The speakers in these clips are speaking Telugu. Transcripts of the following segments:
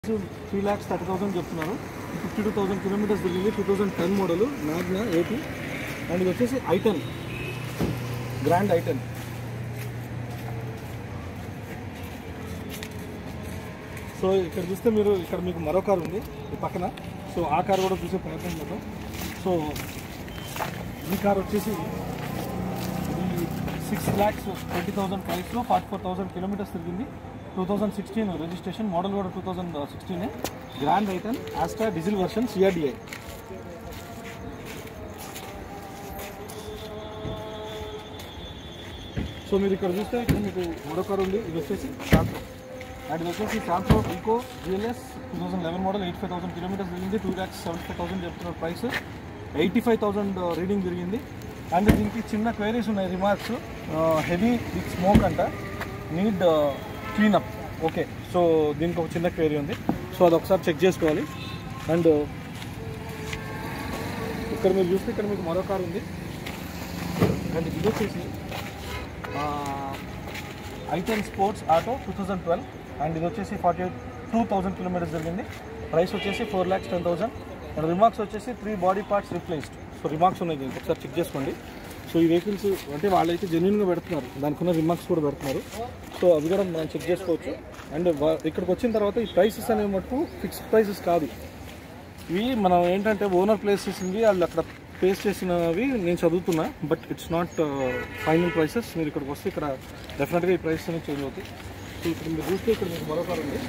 త్రీ ల్యాక్స్ థర్టీ థౌసండ్ చెప్తున్నారు ఫిఫ్టీ టూ థౌసండ్ కిలోమీటర్స్ తిరిగింది two thousand ten model Magna AP and ఇది వచ్చేసి ఐటెన్ గ్రాండ్ ఐటెన్ సో ఇక్కడ చూస్తే మీరు ఇక్కడ మీకు మరో కార్ ఉంది ఈ పక్కన సో ఆ కార్ కూడా చూసే ప్రయత్నం చేద్దాం సో ఈ కార్ వచ్చేసి ఇది సిక్స్ ల్యాక్స్ ట్వంటీ థౌసండ్ ప్రైస్లో ఫార్టీ ఫోర్ థౌసండ్ కిలోమీటర్స్ తిరిగింది two thousand sixteen registration model కూడా టూ థౌసండ్ సిక్స్టీనే grand i ten asta diesel version CRDi so మీరు ఇక్కడ చూస్తే ఇక్కడ మీకు మరో కార్ ఉంది ఇది వచ్చేసి శాంత్రో అండ్ ఇది వచ్చేసి Santro eco GLS two thousand eleven model eighty five thousand kilometres తిరిగింది two lakhs seventy five thousand చెప్తున్న price eighty five thousand reading తిరిగింది అండ్ దీనికి చిన్న క్వైరీస్ ఉన్నాయి రిమార్క్స్ హెవీ విత్ స్మోక్ అంట నీడ్ క్లీనప్ ఓకే సో దీనికి ఒక చిన్న క్వైరీ ఉంది సో అది ఒకసారి చెక్ చేసుకోవాలి అండ్ ఇక్కడ మీరు చూస్తే ఇక్కడ మీకు మరో కార్ ఉంది అండ్ ఇది వచ్చేసి i ten sports auto two thousand twelve and ఇది వచ్చేసి forty eight two thousand kilometres జరిగింది ప్రైస్ వచ్చేసి four lakhs ten thousand and remarks వచ్చేసి three body parts replaced so remarks ఉన్నాయి దీనికి ఒకసారి చెక్ చేసుకోండి సో ఈ వెహికల్స్ అంటే వాళ్ళైతే జెన్యున్గా పెడుతున్నారు దానికి ఉన్న రిమార్క్స్ కూడా పెడుతున్నారు సో అవి కూడా మనం చెక్ చేసుకోవచ్చు అండ్ వా- ఇక్కడికి వచ్చిన తర్వాత ఈ ప్రైసెస్ అనేవి మటుకు ఫిక్స్డ్ ప్రైసెస్ కాదు ఇవి మనం ఏంటంటే ఓనర్ ప్లేసెస్ ఉంది వాళ్ళు అక్కడ పేస్ చేసినవి నేను చదువుతున్నా but it's not final prices మీరు ఇక్కడికి వస్తే ఇక్కడ డెఫినెట్గా ఈ ప్రైస్ అనేది చేంజ్ అవుతాయి సో ఇక్కడ మీరు చూస్తే ఇక్కడ మీకు మరో కార్ ఉంది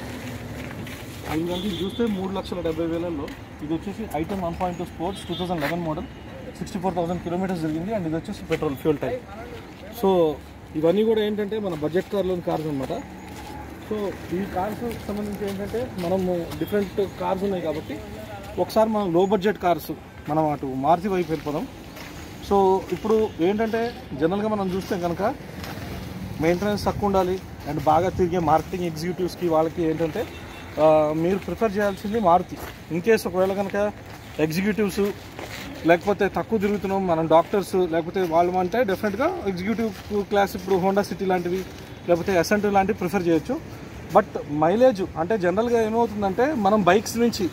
అది కనుక ఇది చూస్తే మూడు లక్షల డెబ్బై వేలలో ఇది వచ్చేసి i ten one point two sports two thousand eleven model sixty four thousand kilometres జరిగింది అండ్ ఇది వచ్చేసి పెట్రోల్ ఫ్యూల్ టైప్ సో ఇవన్నీ కూడా ఏంటంటే మన బడ్జెట్ కార్లోని కార్స్ అనమాట సో ఈ కార్స్ సంబంధించి ఏంటంటే మనము డిఫరెంట్ కార్స్ ఉన్నాయి కాబట్టి ఒకసారి మనం లో బడ్జెట్ కార్స్ మనం అటు మారుతి వైపు వెళ్ళిపోదాం సో ఇప్పుడు ఏంటంటే జనరల్గా మనం చూస్తే కనుక మెయింటెనెన్స్ తక్కువ ఉండాలి అండ్ బాగా తిరిగే మార్కెటింగ్ ఎగ్జిక్యూటివ్స్కి వాళ్ళకి ఏంటంటే ఆ, మీరు ప్రిఫర్ చేయాల్సింది మారుతి ఇన్ కేస్ ఒకవేళ కనుక ఎగ్జిక్యూటివ్స్ లేకపోతే తక్కువ తిరుగుతున్నాం మనం డాక్టర్స్ లేకపోతే వాళ్ళు అంటే డెఫినెట్గా ఎగ్జిక్యూటివ్ క్లాస్ ఇప్పుడు హోండా సిటీ లాంటివి లేకపోతే ఎసెంట్ లాంటివి ప్రిఫర్ చేయొచ్చు బట్ మైలేజ్ అంటే జనరల్గా ఏమవుతుందంటే మనం బైక్స్ నుంచి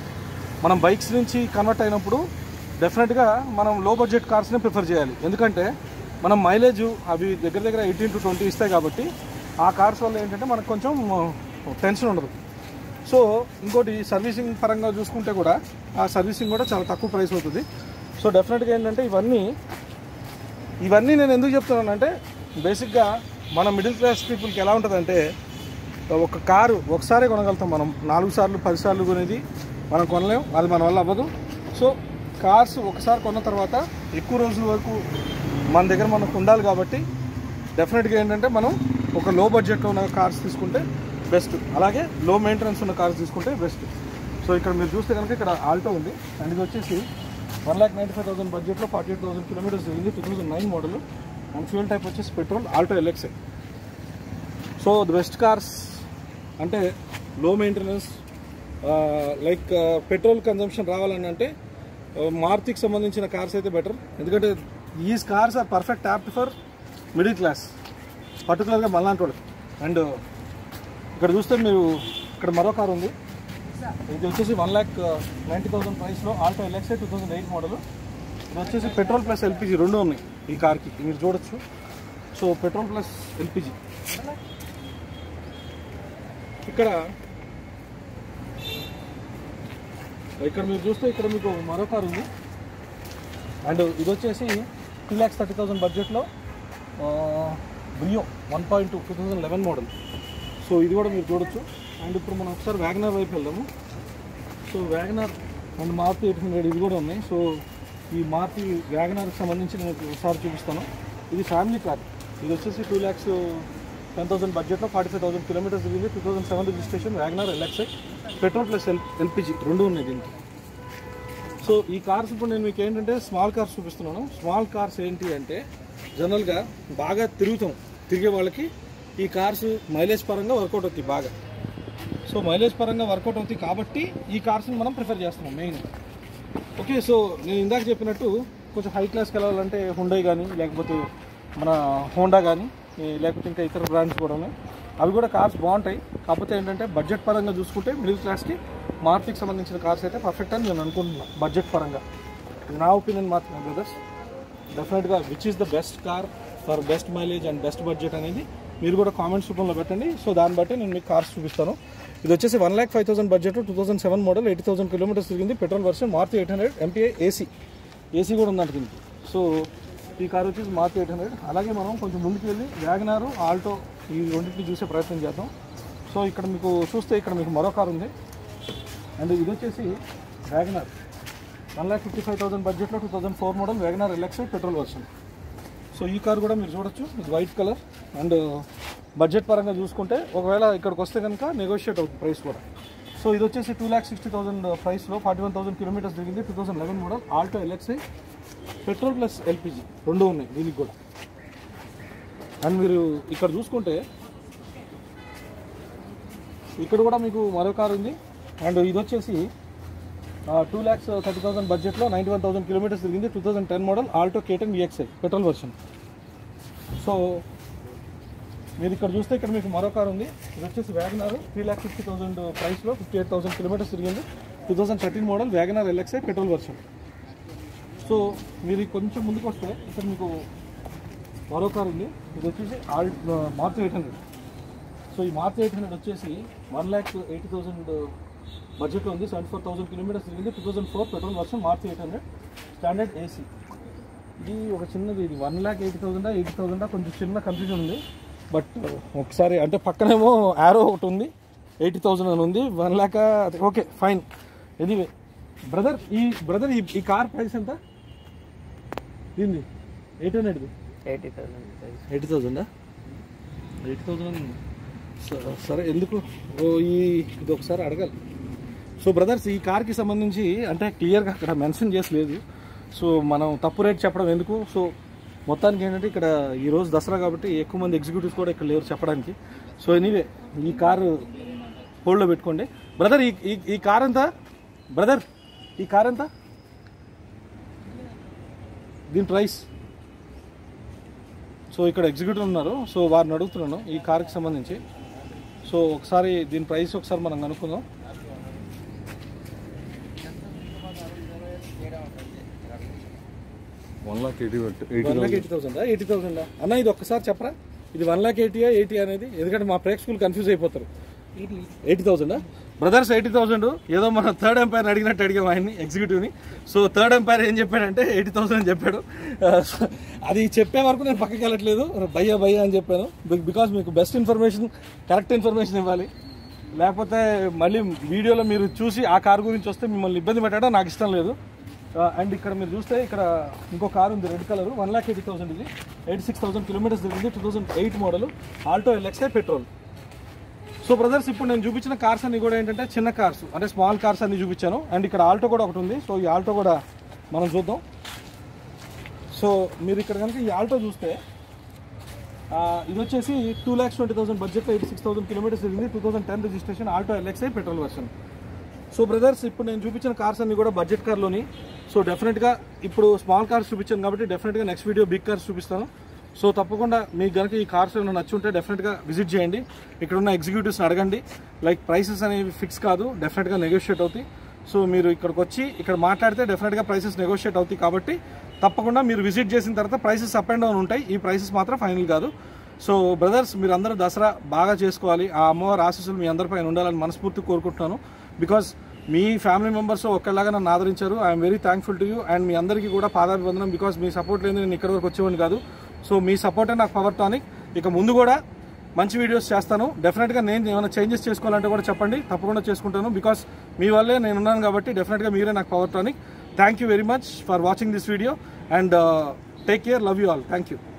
మనం బైక్స్ నుంచి కన్వర్ట్ అయినప్పుడు డెఫినెట్గా మనం లో బడ్జెట్ కార్స్ని ప్రిఫర్ చేయాలి ఎందుకంటే మనం మైలేజ్ అవి దగ్గర దగ్గర ఎయిటీన్ టు ట్వంటీ ఇస్తాయి కాబట్టి ఆ కార్స్ వల్ల ఏంటంటే మనకు కొంచెం టెన్షన్ ఉండదు సో ఇంకోటి సర్వీసింగ్ పరంగా చూసుకుంటే కూడా ఆ సర్వీసింగ్ కూడా చాలా తక్కువ ప్రైస్ అవుతుంది సో డెఫినెట్గా ఏంటంటే ఇవన్నీ ఇవన్నీ నేను ఎందుకు చెప్తున్నానంటే బేసిక్గా మన మిడిల్ క్లాస్ పీపుల్కి ఎలా ఉంటుందంటే ఒక కారు ఒకసారి కొనగలుగుతాం మనం నాలుగు సార్లు పది సార్లు కొనేది మనం కొనలేం అది మన వల్ల అవ్వదు సో కార్స్ ఒకసారి కొన్న తర్వాత ఎక్కువ రోజుల వరకు మన దగ్గర మనకు ఉండాలి కాబట్టి డెఫినెట్గా ఏంటంటే మనం ఒక లో బడ్జెట్లో ఉన్న కార్స్ తీసుకుంటే బెస్ట్ అలాగే లో మెయింటెనెన్స్ ఉన్న కార్స్ తీసుకుంటే బెస్ట్ సో ఇక్కడ మీరు చూస్తే కనుక ఇక్కడ ఆల్టో ఉంది అండ్ ఇది వచ్చేసి one lakh ninety five thousand బడ్జెట్లో ఫార్టీ ఎయిట్ థౌసండ్ కిలోమీటర్స్ జరిగింది two thousand nine model and fuel type వచ్చేసి petrol Alto LXi so the best cars అంటే low maintenance like petrol consumption రావాలని అంటే మారుతికి సంబంధించిన కార్స్ అయితే బెటర్ ఎందుకంటే these cars are perfect apt for middle class పర్టికులర్గా మళ్ళాంటి వాళ్ళకి అండ్ ఇక్కడ చూస్తే మీరు ఇక్కడ మరో కార్ ఉంది ఇది వచ్చేసి వన్ ల్యాక్ నైంటీ థౌసండ్ ప్రైస్లో Alto LXi two thousand eight model ఇది వచ్చేసి పెట్రోల్ ప్లస్ ఎల్పిజి రెండు ఉన్నాయి ఈ కార్కి మీరు చూడొచ్చు సో పెట్రోల్ ప్లస్ ఎల్పిజి ఇక్కడ ఇక్కడ మీరు చూస్తే ఇక్కడ మీకు మరో కార్ ఉంది అండ్ ఇది వచ్చేసి టూ ల్యాక్స్ థర్టీ థౌసండ్ బడ్జెట్లో Brio one point two two thousand eleven model so ఇది కూడా మీరు చూడొచ్చు అండ్ ఇప్పుడు మనం ఒకసారి వ్యాగనర్ వైపు వెళ్దాము so wagon R and Maruti eight hundred ఇది కూడా ఉన్నాయి సో ఈ మారుతి వ్యాగనర్కి సంబంధించి నేను ఒకసారి చూపిస్తాను ఇది ఫ్యామిలీ కార్ ఇది వచ్చేసి టూ ల్యాక్స్ టెన్ థౌసండ్ బడ్జెట్లో ఫార్టీ ఫైవ్ థౌసండ్ కిలోమీటర్స్ తిరిగింది two thousand seven registration wagon R LXi petrol plus L LPG రెండు ఉన్నాయి దీనికి సో ఈ కార్స్ ఇప్పుడు నేను మీకు ఏంటంటే స్మాల్ కార్స్ చూపిస్తున్నాను స్మాల్ కార్స్ ఏంటి అంటే జనరల్గా బాగా తిరుగుతాం తిరిగే వాళ్ళకి ఈ కార్స్ మైలేజ్ పరంగా వర్కౌట్ అవుతాయి బాగా సో మైలేజ్ పరంగా వర్కౌట్ అవుతాయి కాబట్టి ఈ కార్స్ని మనం ప్రిఫర్ చేస్తున్నాం మెయిన్ ఓకే సో నేను ఇందాక చెప్పినట్టు కొంచెం హై క్లాస్కి వెళ్ళాలంటే హుండై కానీ లేకపోతే మన హోండా కానీ లేకపోతే ఇంకా ఇతర బ్రాండ్స్ కూడా ఉన్నాయి అవి కూడా కార్స్ బాగుంటాయి కాకపోతే ఏంటంటే బడ్జెట్ పరంగా చూసుకుంటే మిడిల్ క్లాస్కి మారుతికి సంబంధించిన కార్స్ అయితే పర్ఫెక్ట్ అని నేను అనుకుంటున్నాను బడ్జెట్ పరంగా ఇది నా ఒపీనియన్ మాత్రమే బ్రదర్స్ డెఫినెట్గా which is the best car for best mileage and best budget అనేది మీరు కూడా కామెంట్స్ రూపంలో పెట్టండి సో దాన్ని బట్టి నేను మీకు కార్స్ చూపిస్తాను ఇది వచ్చేసి one lakh five thousand budget two thousand seven model eighty thousand kilometres తిరిగింది petrol version Maruti eight hundred MPI AC AC కూడా ఉందంట దీనికి సో ఈ కార్ వచ్చేసి మారుతి ఎయిట్ హండ్రెడ్ అలాగే మనం కొంచెం ముందుకు వెళ్ళి వ్యాగనారు ఆల్టో ఈ రెండింటిని చూసే ప్రయత్నం చేద్దాం సో ఇక్కడ మీకు చూస్తే ఇక్కడ మీకు మరో కార్ ఉంది అండ్ ఇది వచ్చేసి wagon R one lakh fifty five thousand బడ్జెట్లో two thousand four model wagon R LX petrol version so ఈ కార్ కూడా మీరు చూడొచ్చు ఇది వైట్ కలర్ అండ్ బడ్జెట్ పరంగా చూసుకుంటే ఒకవేళ ఇక్కడికి వస్తే కనుక నెగోషియేట్ అవుతుంది ప్రైస్ కూడా సో ఇది వచ్చేసి టూ ల్యాక్ సిక్స్టీ థౌసండ్ ప్రైస్లో ఫార్టీ వన్ థౌసండ్ కిలోమీటర్స్ తిరిగింది two thousand eleven model Alto LXi petrol plus LPG రెండు ఉన్నాయి దీనికి కూడా అండ్ మీరు ఇక్కడ చూసుకుంటే ఇక్కడ కూడా మీకు మరో కార్ ఉంది అండ్ ఇది వచ్చేసి టూ ల్యాక్స్ థర్టీ థౌసండ్ బడ్జెట్లో నైంటీ వన్ థౌసండ్ కిలోమీటర్స్ తిరిగింది two thousand ten model Alto K ten VXi petrol version so మీరు ఇక్కడ చూస్తే ఇక్కడ మీకు మరో కార్ ఉంది ఇది వచ్చేసి wagon R three lakh fifty thousand ప్రైస్లో ఫిఫ్టీ ఎయిట్ థౌసండ్ కిలోమీటర్స్ తిరిగింది two thousand thirteen model wagon R LXi petrol version so మీరు కొంచెం ముందుకు వస్తే ఇక్కడ మీకు మరో కార్ ఉంది ఇది వచ్చేసి ఆల్ మార్చి ఎయిట్ హండ్రెడ్ సో ఈ మార్చి ఎయిట్ హండ్రెడ్ వచ్చేసి వన్ ల్యాక్ ఎయిటీ థౌసండ్ బడ్జెట్లో ఉంది సెవెంటీ ఫోర్ థౌసండ్ కిలోమీటర్స్ తిరిగింది two thousand four petrol version Maruti eight hundred standard AC ఇది ఒక చిన్నది ఇది వన్ ల్యాక్ ఎయిటీ థౌసండా ఎయిటీ థౌసండా కొంచెం చిన్న కన్ఫ్యూజన్ ఉంది బట్ ఒకసారి అంటే పక్కనేమో యారో ఒకటి ఉంది ఎయిటీ థౌసండ్ అని ఉంది one lakh okay fine anyway brother ఈ బ్రదర్ ఈ ఈ కార్ ప్రైస్ ఎంత దీన్ని ఎయిట్ హండ్రెడ్ది ఎయిటీ థౌసండ్ ఎయిటీ థౌజండా ఎయిటీ థౌజండ్ సరే ఎందుకు ఓ ఈ ఇది ఒకసారి అడగాలి సో బ్రదర్స్ ఈ కార్కి సంబంధించి అంటే క్లియర్గా అక్కడ మెన్షన్ చేసి లేదు సో మనం తప్పు రేట్ చెప్పడం ఎందుకు సో మొత్తానికి ఏంటంటే ఇక్కడ ఈ రోజు దసరా కాబట్టి ఎక్కువ మంది ఎగ్జిక్యూటివ్స్ కూడా ఇక్కడ లేరు చెప్పడానికి సో ఎనీవే ఈ కారు హోల్డ్లో పెట్టుకోండి బ్రదర్ ఈ ఈ- ఈ కార్ ఎంత బ్రదర్ ఈ కార్ ఎంత దీని ప్రైస్ సో ఇక్కడ ఎగ్జిక్యూటివ్ ఉన్నారు సో వారిని అడుగుతున్నాను ఈ కార్కి సంబంధించి సో ఒకసారి దీని ప్రైస్ ఒకసారి మనం కనుక్కుందాం one lakh eighty eighty one lakh eighty thousand eighty thousand అన్న ఇది ఒక్కసారి చెప్పరా ఇది వన్ లాక్ ఎయిటీయా ఎయిటీ అనేది ఎందుకంటే మా ప్రేక్షకులు కన్ఫ్యూజ్ అయిపోతారు eighty thousand brothers eighty thousand ఏదో మన థర్డ్ ఎంపైర్ అడిగినట్టు అడిగాం ఆయన్ని ఎగ్జిక్యూటివ్ని సో థర్డ్ ఎంపైర్ ఏం చెప్పాడంటే ఎయిటీ థౌసండ్ అని చెప్పాడు ఆ, సో అది చెప్పే వరకు నేను పక్కకి వెళ్ళట్లేదు భయ్యా భయ్యా అని చెప్పాను బికాస్ మీకు బెస్ట్ ఇన్ఫర్మేషన్ కరెక్ట్ ఇన్ఫర్మేషన్ ఇవ్వాలి లేకపోతే మళ్ళీ వీడియోలో మీరు చూసి ఆ కారు గురించి వస్తే మిమ్మల్ని ఇబ్బంది పెట్టడం నాకు ఇష్టం లేదు అండ్ ఇక్కడ మీరు చూస్తే ఇక్కడ ఇంకో కార్ ఉంది red colour one lakh eighty thousand ఇది ఎయిటీ సిక్స్ థౌసండ్ కిలోమీటర్స్ తిరిగింది two thousand eight model Alto LXi petrol so brothers ఇప్పుడు నేను చూపించిన కార్స్ అన్ని కూడా ఏంటంటే చిన్న కార్స్ అంటే స్మాల్ కార్స్ అన్ని చూపించాను అండ్ ఇక్కడ ఆల్టో కూడా ఒకటి ఉంది సో ఈ ఆల్టో కూడా మనం చూద్దాం సో మీరు ఇక్కడ కనుక ఈ ఆల్టో చూస్తే ఆ, ఇది వచ్చేసి టూ ల్యాక్స్ ట్వంటీ థౌసండ్ బడ్జెట్లో ఎయిటీ సిక్స్ థౌసండ్ కిలోమీటర్స్ తిరిగింది two thousand ten registration Alto LXi petrol version so brothers ఇప్పుడు నేను చూపించిన కార్స్ అన్ని కూడా బడ్జెట్ కార్లోని సో డెఫినెట్గా ఇప్పుడు స్మాల్ కార్స్ చూపించాను కాబట్టి డెఫినెట్గా నెక్స్ట్ వీడియో బిగ్ కార్స్ చూపిస్తాను సో తప్పకుండా మీకు కనుక ఈ కార్స్ ఏమైనా నచ్చుంటే డెఫినెట్గా విజిట్ చేయండి ఇక్కడ ఉన్న ఎగ్జిక్యూటివ్స్ని అడగండి లైక్ ప్రైసెస్ అనేవి ఫిక్స్ కాదు డెఫినెట్గా నెగోషియేట్ అవుతాయి సో మీరు ఇక్కడికి వచ్చి ఇక్కడ మాట్లాడితే డెఫినెట్గా ప్రైసెస్ నెగోషియేట్ అవుతాయి కాబట్టి తప్పకుండా మీరు విజిట్ చేసిన తర్వాత ప్రైసెస్ అప్ అండ్ డౌన్ ఉంటాయి ఈ ప్రైసెస్ మాత్రం ఫైనల్ కాదు సో బ్రదర్స్ మీరు అందరూ దసరా బాగా చేసుకోవాలి ఆ అమ్మవారి ఆశీస్సులు మీ అందరిపైన ఉండాలని మనస్ఫూర్తి కోరుకుంటున్నాను బికాస్ మీ ఫ్యామిలీ మెంబర్స్ ఒక్కలాగా నన్ను ఆదరించారు I'm very thankful to you and మీ అందరికీ కూడా పాదాభివందనం బికాస్ మీ సపోర్ట్ లేని నేను ఇక్కడ వరకు వచ్చేవాడిని కాదు సో మీ సపోర్టే నాకు పవర్ టానిక్ ఇక ముందు కూడా మంచి వీడియోస్ చేస్తాను డెఫినెట్గా నేను ఏమైనా చేంజెస్ చేసుకోవాలంటే కూడా చెప్పండి తప్పకుండా చేసుకుంటాను బికాస్ మీ వల్లే నేను ఉన్నాను కాబట్టి డెఫినెట్గా మీరే నాకు power tonic thank you very much for watching this video and take care love you all thank you